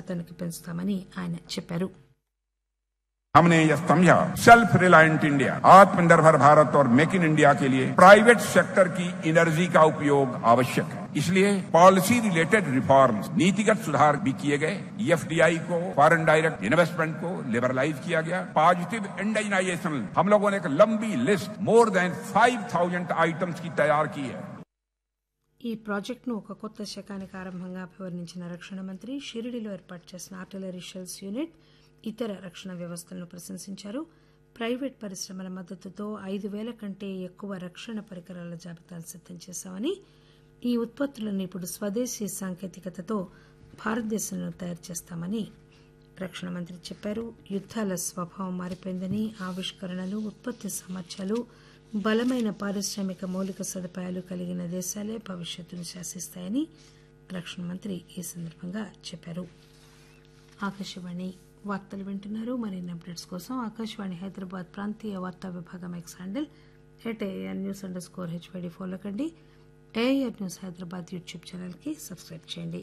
మొత్తానికి పెంచుతామని ఆయన చెప్పారు हमने यह समझा सेल्फ रिलायंट इंडिया आत्मनिर्भर भारत और मेक इन इंडिया के लिए प्राइवेट सेक्टर की एनर्जी का उपयोग आवश्यक है इसलिए पॉलिसी रिलेटेड रिफॉर्म्स नीतिगत सुधार भी किए गए एफडीआई को फॉरेन डायरेक्ट इन्वेस्टमेंट को लिबरलाइज किया गया पॉजिटिव इंडाइनाइजेशन हम लोगों ने एक लंबी लिस्ट मोर देन 5000 आइटम्स की तैयार की है ఈ ప్రాజెక్టును ఒక కొత్త శకానికి ఆరంభంగా అభివర్ణించిన రక్షణ మంత్రి షిరిడిలో ఏర్పాటు చేసిన ఆర్టిలరీ షెల్స్ యూనిట్ ఇతర రక్షణ వ్యవస్థలను ప్రశంసించారు ప్రైవేట్ పరిశ్రమల మద్దతుతో ఐదు వేల కంటే ఎక్కువ రక్షణ పరికరాల జాబితాను సిద్దం చేశామని ఈ ఉత్పత్తులను ఇప్పుడు స్వదేశీ సాంకేతికతతో భారతదేశంలో తయారు చేస్తామని రక్షణ మంత్రి చెప్పారు యుద్దాల స్వభావం మారిపోయిందని ఆవిష్కరణలు ఉత్పత్తి సామర్థ్యాలు బలమైన పారిశ్రామిక మౌలిక సదుపాయాలు కలిగిన దేశాలే భవిష్యత్తును శాసిస్తాయని రక్షణ మంత్రి ఈ సందర్భంగా చెప్పారు ఆకాశవాణి వార్తలు వింటున్నారు మరిన్ని అప్డేట్స్ కోసం ఆకాశవాణి హైదరాబాద్ ప్రాంతీయ వార్తా విభాగం X handle at AR news underscore HYD follow కండి ఏఆర్ న్యూస్ హైదరాబాద్ యూట్యూబ్ ఛానల్కి సబ్స్క్రైబ్ చేయండి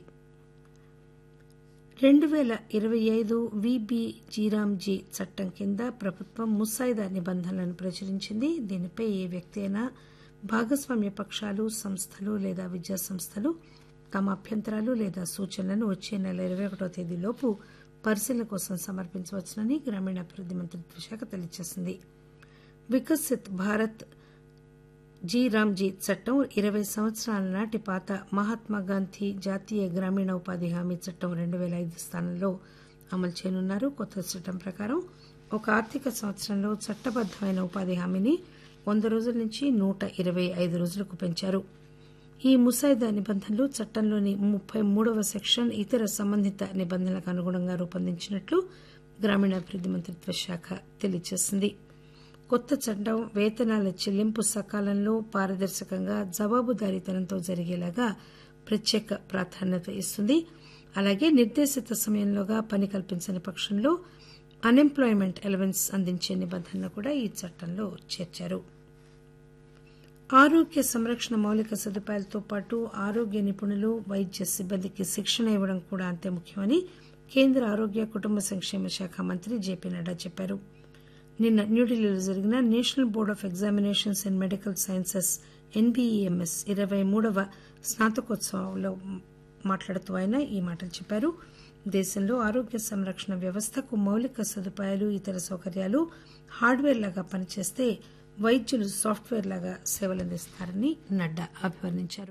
రెండు పేల ఇరవై ఐదు విబి జీరాంజీ చట్టం కింద ప్రభుత్వం ముసాయిదా నిబంధనలను ప్రచురించింది దీనిపై ఏ వ్యక్తి అయినా భాగస్వామ్య పక్షాలు సంస్థలు లేదా విద్యా సంస్థలు తమ అభ్యంతరాలు లేదా సూచనలను వచ్చే నెల ఇరవై ఒకటో తేదీలోపు పరిశీలన కోసం సమర్పించవచ్చునని గ్రామీణాభివృద్ది మంత్రిత్వ శాఖ తెలియజేసింది వికసిత్ భారత్ జీ రామ్జీ చట్టం ఇరవై సంవత్సరాల నాటి పాత మహాత్మాగాంధీ జాతీయ గ్రామీణ ఉపాధి హామీ చట్టం రెండు పేల ఐదు స్థానంలో అమలు చేయనున్నారు కొత్త చట్టం ప్రకారం ఒక ఆర్థిక సంవత్సరంలో చట్టబద్దమైన ఉపాధి హామీని వంద రోజుల నుంచి నూట ఇరవై ఐదు రోజులకు పెంచారు ఈ ముసాయిదా నిబంధనలు చట్టంలోని ముప్పై మూడవ సెక్షన్ ఇతర సంబంధిత నిబంధనలకు అనుగుణంగా రూపొందించినట్లు గ్రామీణాభివృద్ది మంత్రిత్వ శాఖ తెలియజేసింది కొత్త చట్టం వేతనాల చెల్లింపు సకాలంలో పారదర్శకంగా జవాబుదారీతనంతో జరిగేలాగా ప్రత్యేక ప్రాధాన్యత ఇస్తుంది అలాగే నిర్దేశిత సమయంలోగా పని కల్పించని పక్షంలో అన్ఎంప్లాయ్మెంట్ అలవెన్స్ అందించే నిబంధనను కూడా ఈ చట్టంలో చేర్చారు ఆరోగ్య సంరక్షణ మౌలిక సదుపాయాలతో పాటు ఆరోగ్య నిపుణులు వైద్య సిబ్బందికి శిక్షణ ఇవ్వడం కూడా అంతే ముఖ్యమని కేంద్ర ఆరోగ్య కుటుంబ సంక్షేమ శాఖ మంత్రి జేపీ నడ్డా చెప్పారు నిన్న న్యూఢిల్లీలో జరిగిన national board of examinations in medical sciences NBEMS ఇరవై మూడవ స్నాతకోత్సవంలో మాట్లాడుతూ ఆయన ఈ మాటలు చెప్పారు దేశంలో ఆరోగ్య సంరక్షణ వ్యవస్థకు మౌలిక సదుపాయాలు ఇతర సౌకర్యాలు హార్డ్వేర్ లాగా పనిచేస్తే వైద్యులు సాఫ్ట్వేర్ లాగా సేవలందిస్తారని నడ్డా అభివర్ణించారు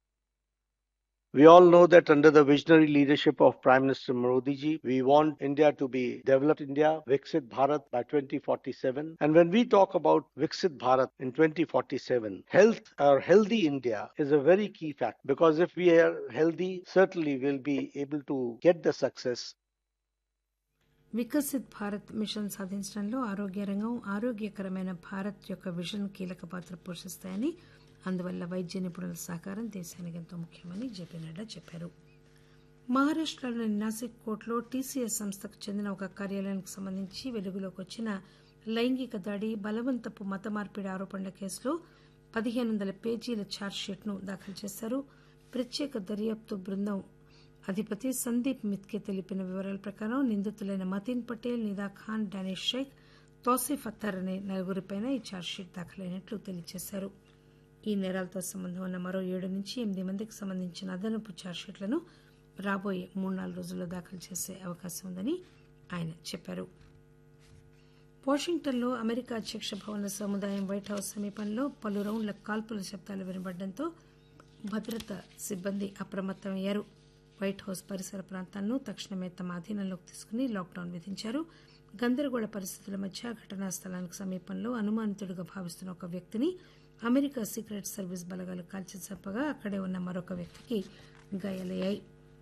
We all know that under the visionary leadership of Prime Minister Modi ji, we want India to be developed India, Viksit Bharat by 2047. And when we talk about Viksit Bharat in 2047, health or healthy India is a very key fact because if we are healthy, certainly we'll be able to get the success Viksit Bharat mission సాధించడంలో ఆరోగ్య రంగం ఆరోగ్యకరమైన భారత్ యొక్క vision కీలక పాత్ర పోషిస్తాయని అందువల్ల వైద్య నిపుణుల సహకారం దేశానికి ఎంతో ముఖ్యమని జేపీ నడ్డా చెప్పారు మహారాష్టలోని నాసిక్ కోర్టులో టీసీఎస్ సంస్థకు చెందిన ఒక కార్యాలయానికి సంబంధించి వెలుగులోకి వచ్చిన లైంగిక దాడి బలవంతపు మత మార్పిడి ఆరోపణల కేసులో పదిహేను వందల పేజీల ఛార్జ్షీట్ను దాఖలు చేశారు ప్రత్యేక దర్యాప్తు బృందం అధిపతి సందీప్ మిత్కే తెలిపిన వివరాల ప్రకారం నిందితులైన మతీన్ పటేల్ నిదా ఖాన్ డానిష్ షేక్ తోసిఫ్ అత్తర్ అనే నలుగురిపైన ఈ ఛార్జ్షీట్ దాఖలైనట్లు తెలియజేశారు ఈ నేరాలతో సంబంధం ఉన్న మరో ఏడు నుంచి ఎనిమిది మందికి సంబంధించిన అదనపు ఛార్జ్షీట్లను రాబోయే మూడు నాలుగు రోజుల్లో దాఖలు చేసే అవకాశం ఉందని ఆయన చెప్పారు వాషింగ్టన్లో అమెరికా అధ్యక్ష భవన సముదాయం వైట్ హౌస్ సమీపంలో పలు రౌండ్ల కాల్పుల శబ్దాలు వినబడడంతో భద్రతా సిబ్బంది అప్రమత్తమయ్యారు వైట్ హౌస్ పరిసర ప్రాంతాలను తక్షణమే తమ అధీనంలోకి తీసుకుని లాక్డౌన్ విధించారు గందరగోళ పరిస్థితుల మధ్య ఘటనా స్థలానికి సమీపంలో అనుమానితుడిగా భావిస్తున్న ఒక వ్యక్తిని అమెరికా సీక్రెట్ సర్వీస్ బలగాలు కాల్చి చంపగా అక్కడే ఉన్న మరొక వ్యక్తికి గాయాలయ్యాయి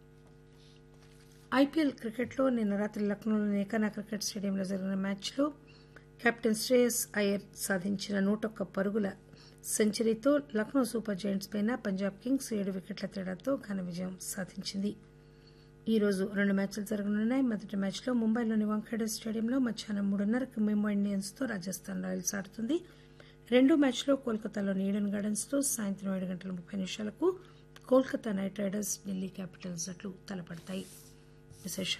ఐపీఎల్ క్రికెట్లో నిన్న రాత్రి లక్నోలోని ఏకానా క్రికెట్ స్టేడియంలో జరిగిన మ్యాచ్లో కెప్టెన్ శ్రేయస్ అయ్యర్ సాధించిన నూటొక్క పరుగుల సెంచరీతో లక్నో సూపర్ జైంట్స్ పైన పంజాబ్ కింగ్స్ ఏడు వికెట్ల తేడాతో ఘన విజయం సాధించింది ఈ రోజు రెండు మ్యాచ్లు జరగనున్నాయి మొదటి మ్యాచ్లో ముంబైలోని వాంఖేడే స్టేడియంలో మధ్యాహ్నం మూడున్నరకు ముంబై ఇండియన్స్తో రాజస్థాన్ రాయల్స్ ఆడుతుంది రెండో మ్యాచ్లో కోల్కతాలోని ఈడెన్ గార్డెన్స్తో సాయంత్రం ఏడు గంటల ముప్పై నిమిషాలకు Kolkata knight riders Delhi capitals జట్లు తలపడతాయి విశేష